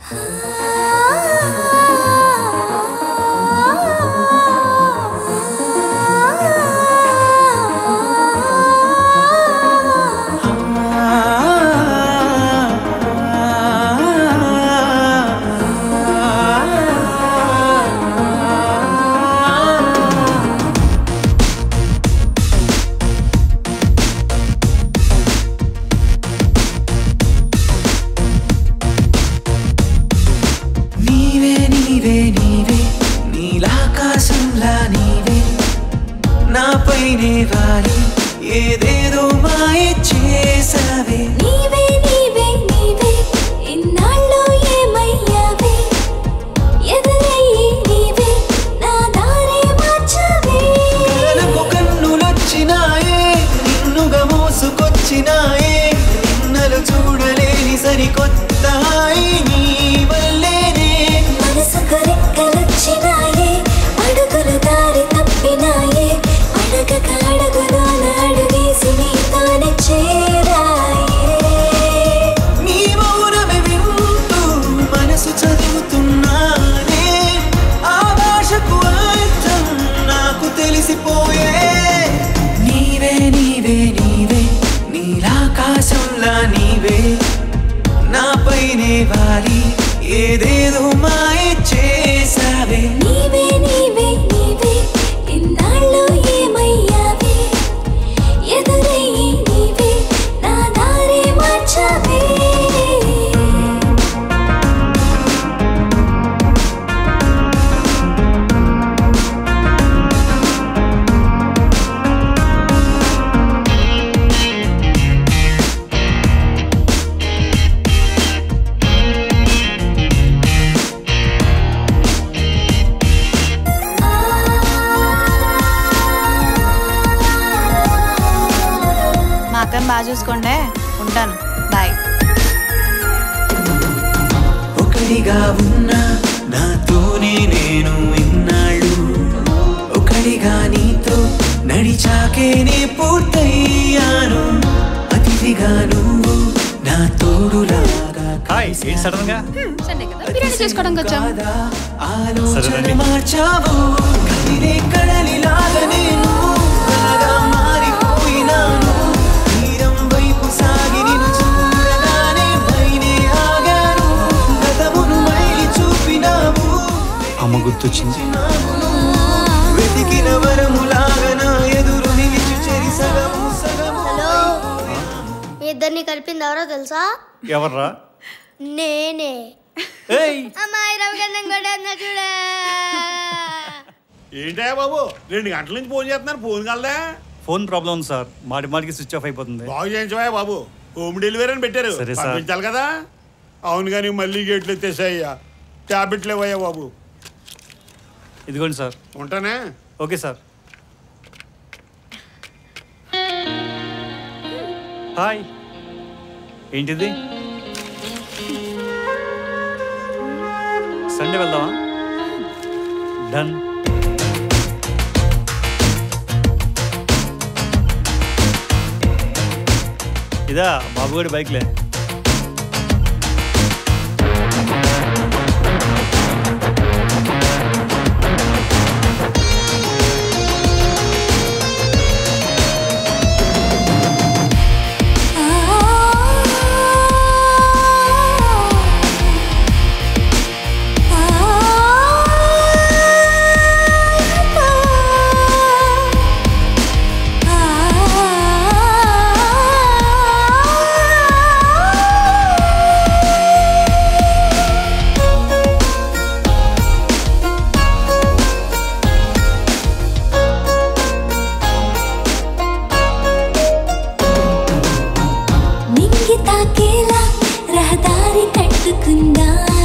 నీవే నీవే నీవే నీలాకాశంలా నీవే నాపైనే వాలి ఏదేదో మాయ చేసావే నీవే నీవే నీవే ఇన్నాళ్ళు ఏమయ్యావే ఎదురయ్యి నీవే నా దారి మార్చవే కలలకు కన్నులొచ్చినాయే నిన్నుగా మోసుకొచ్చినాయే నిన్నలు చూడలేని సరికొత్త హాయి నీ వల్లేనే మనసుకు రెక్కలొచ్చినాయే అడుగులు దారి తప్పినాయే అడగక అడుగులోన అడుగేసి నీతోనే చేరాయే నీ మౌనమే వింటూ మనసు చదువుతున్నానే ఆ భాషకు అర్థం నాకు తెలిసిపోయే నీవే నీవే నీవే నీలాకాశంలా నీవే నాపైనే వాలి ఏదేదో మాయ చేసావే నీవే నీవే నీవే ఇన్నాళ్ళు ఏమయ్యావే ఎదురయ్యి నీవే నా దారి మార్చవే మా అక్కని బాగా చూసుకోండి ఉంటాను బాయ్ ఒకడిగా ఉన్నా నాతోనే నేను ఇన్నాళ్ళు ఒకడిగా నీతో నడిచాకేనే పూర్తయ్యాను అతిథిగా నువ్వు నా తోడులాగా హాయ్ ఏంటి సడన్ గా బిర్యానీ చేసుకోవడానికి వచ్చాం కాదా ఆలోచన సరేనండి. మార్చావు కదిలే కడలిలాగా నేను కలగా మారిపోయినాను తీరం వైపు సాగి నిన్ను చూడగానే పైనే ఆగాను గతమును మైలి చూపినావు అమ్మ గుర్తొచ్చింది వెతికిన వరములాగా నా ఎదురు నిలిచి చెరి సగము సగము హలో మీ ఇద్దరిని కలిపింది ఎవరో తెలుసా ఎవర్రా నేనే ఏయ్ అమ్మాయి రవిగంధం కూడా అన్నా చూడా ఏంటయ్యా బాబు రెండు గంటల నుంచి ఫోన్ చేస్తున్నారు ఫోన్ కలదా ఫోన్ ప్రాబ్లం ఉంది సార్ మాటి మాటికి స్విచ్ ఆఫ్ అయిపోతుంది బాగు చేయించవా బాబు హోమ్ డెలివరీ అని పెట్టారు సరే సార్. పంపించాలి కదా అవును కానీ మళ్ళీ గేట్లు ఎత్తేసాయ్యా ట్యాబ్లెట్లు ఇవ్వయ్యా బాబు ఇదిగోండి సార్ ఉంటానే ఓకే సార్ హాయ్ ఏంటిది సండే వెళ్దామా డన్ ఇదా బాబుగడి బైక్లే నింగి తాకేలా రహదారి కట్టుకుందా